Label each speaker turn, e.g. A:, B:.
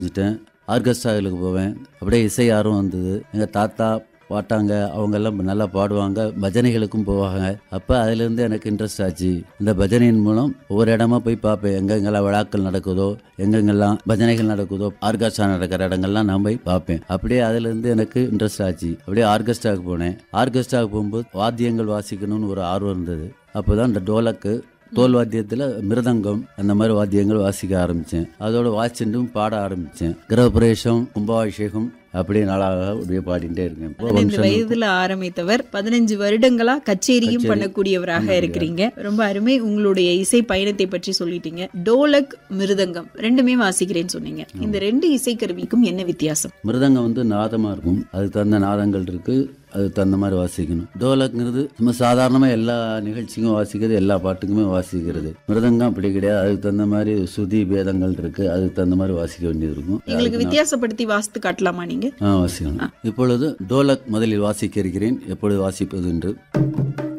A: செஞ்சுட்டேன் ஆர்கெஸ்ட்ராவுக்கு போவேன் அப்படியே இசை ஆர்வம் வந்தது எங்கள் தாத்தா பாட்டாங்க அவங்க எல்லாம் நல்லா பாடுவாங்க பஜனைகளுக்கும் போவாங்க அப்போ அதுலேருந்து எனக்கு இன்ட்ரெஸ்ட் ஆச்சு இந்த பஜனையின் மூலம் ஒவ்வொரு இடமா போய் பார்ப்பேன் எங்கெங்கெல்லாம் விழாக்கள் நடக்குதோ எங்கெங்கெல்லாம் பஜனைகள் நடக்குதோ ஆர்கெஸ்ட்ரா நடக்கிற இடங்கள்லாம் நான் போய் பார்ப்பேன் அப்படியே அதுலேருந்து எனக்கு இன்ட்ரெஸ்ட் ஆச்சு அப்படியே ஆர்கெஸ்ட்ராவுக்கு போனேன் ஆர்கெஸ்ட்ராவுக்கு போகும்போது வாத்தியங்கள் வாசிக்கணும்னு ஒரு ஆர்வம் இருந்தது அப்போ தான் இந்த டோலக்கு தோல் வாத்தியத்தில் மிருதங்கம் அந்த மாதிரி வாத்தியங்கள் வாசிக்க ஆரம்பித்தேன் அதோட வாசிச்சுட்டும் பாட ஆரம்பித்தேன் கிரகப்பிரவேசம் கும்பாபிஷேகம் அப்படியே நாளாக அப்படியே பாடிட்டே இருக்கேன் இப்போ
B: பதினைந்து வயதுல ஆரம்பித்தவர் பதினஞ்சு வருடங்களா கச்சேரியும் பண்ணக்கூடியவராக இருக்கிறீங்க ரொம்ப அருமை உங்களுடைய இசை பயணத்தை பற்றி சொல்லிட்டீங்க டோலக் மிருதங்கம் ரெண்டுமே வாசிக்கிறேன்னு சொன்னீங்க இந்த ரெண்டு இசைக்கருவிக்கும் என்ன வித்தியாசம்
A: மிருதங்கம் வந்து நாதமாக இருக்கும் அதுக்கு தகுந்த நாதங்கள் இருக்குது அதுக்கு தகுந்த மாதிரி வாசிக்கணும் டோலக்ங்கிறது நம்ம சாதாரணமாக எல்லா நிகழ்ச்சிக்கும் வாசிக்கிறது எல்லா பாட்டுக்குமே வாசிக்கிறது மிருதங்கம் அப்படி கிடையாது அதுக்கு தகுந்த மாதிரி சுதி பேதங்கள் இருக்குது அதுக்கு தகுந்த மாதிரி வாசிக்க வேண்டியது இருக்கும்
B: எங்களுக்கு வித்தியாசப்படுத்தி வாசித்து காட்டலாமா நீங்க
A: ஆ வாசிக்கணும் இப்பொழுது டோலக் முதலில் வாசிக்க இருக்கிறேன் எப்பொழுது வாசிப்பது என்று